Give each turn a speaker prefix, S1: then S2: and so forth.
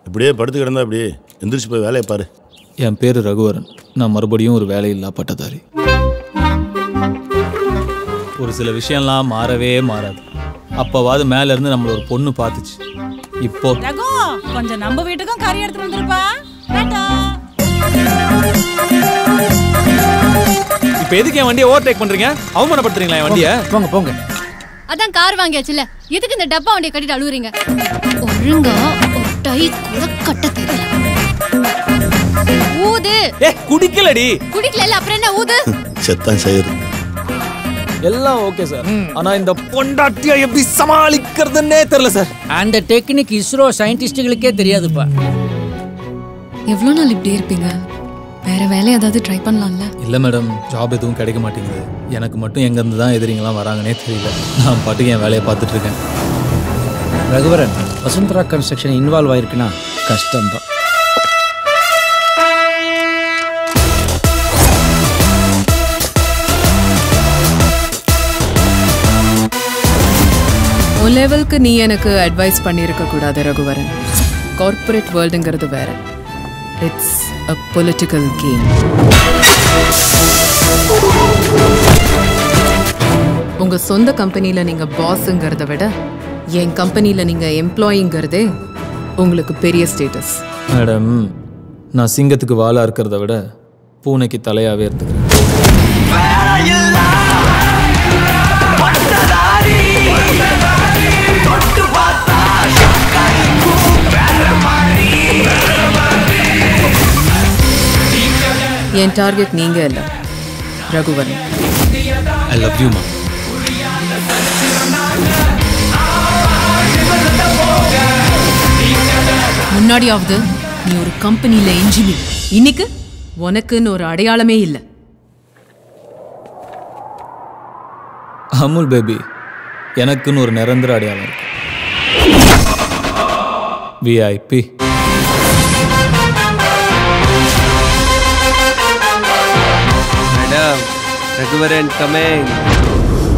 S1: இப்படியே படுத்து கிடந்தா அப்படியே எந்திரிச்சு போய் வேலையை பாரு
S2: என் பேர் ரகுவரன் நான் மறுபடியும் ஒரு வேலையில்லா பட்டதாரி ஒரு சில விஷயம்லாம் மாறவே மாறாது அப்போவாது மேல இருந்து நம்மள ஒரு பொண்ணு பார்த்துச்சு இப்போ
S3: ரகு கொஞ்சம் நம்ம வீட்டுக்கும் கறி எடுத்துட்டு வந்துருப்பா டாடா.
S2: இப்போ எதுக்கு என் வண்டியை ஓவர்டேக் பண்றீங்க அவமானப்படுத்துறீங்களா என் வண்டியை
S4: போங்க போங்க
S5: அதான் கார் வாங்கியாச்சுல எதுக்கு இந்த டப்பா வண்டியை கட்டிட்டு அழுவுறீங்க ஒழுங்கா ஒரு டை கூட கட்ட தெரியல ஊது
S2: ஏ குடிக்கலடி
S5: குடிக்கல அப்புறம் என்ன ஊது
S1: செத்தான் செய்யுது
S2: எல்லாம் ஓகே சார் ஆனா இந்த பொண்டாட்டியை எப்படி சமாளிக்கிறதுன்னே தெரியல சார்
S4: அந்த டெக்னிக் இஸ்ரோ சயின்டிஸ்டுகளுக்கே தெரியாதுப்பா
S6: எவ்வளோ நாள் இப்படியே இருப்பீங்க வேற வேலை ஏதாவது ட்ரை பண்ணலாம்ல
S2: இல்லை மேடம் ஜாப் எதுவும் கிடைக்க மாட்டேங்குது எனக்கு மட்டும் எங்கேருந்து தான் எதிரிங்களாம் வராங்கன்னே தெரியல நான் பாட்டுக்கு என் வேலையை பார்த்துட்டு இருக்கேன்
S4: ரகுவரன் வசுந்தரா கன்ஸ்ட்ரக்ஷன் இன்வால்வ் ஆயிருக்குன்னா கஷ்டம்தான்
S7: உன் லெவலுக்கு நீ எனக்கு அட்வைஸ் பண்ணியிருக்க கூடாது ரகுவரன் கார்ப்பரேட் வேர்ல்டுங்கிறது வேற இட்ஸ் அ பொலிட்டிக்கல் கேம் உங்க சொந்த கம்பெனில நீங்க பாஸ்ங்கிறத விட என் கம்பெனில நீங்க எம்ப்ளாயிங்கிறதே உங்களுக்கு பெரிய ஸ்டேட்டஸ்
S2: மேடம் நான் சிங்கத்துக்கு வாலா இருக்கிறத விட பூனைக்கு தலையாவே இருந்துக்கிறேன்
S7: என் டார்கெட் நீங்க இல்ல ரகுவரன்
S2: ஐ லவ் யூ மா
S7: முன்னாடியாவது நீ ஒரு கம்பெனில இன்ஜினியர் இன்னைக்கு உனக்குன்னு ஒரு அடையாளமே இல்லை
S2: அமுல் பேபி எனக்குன்னு ஒரு நிரந்தர அடையாளம் இருக்கு விஐபி
S8: மேடம் ரகுவரன் கமிங்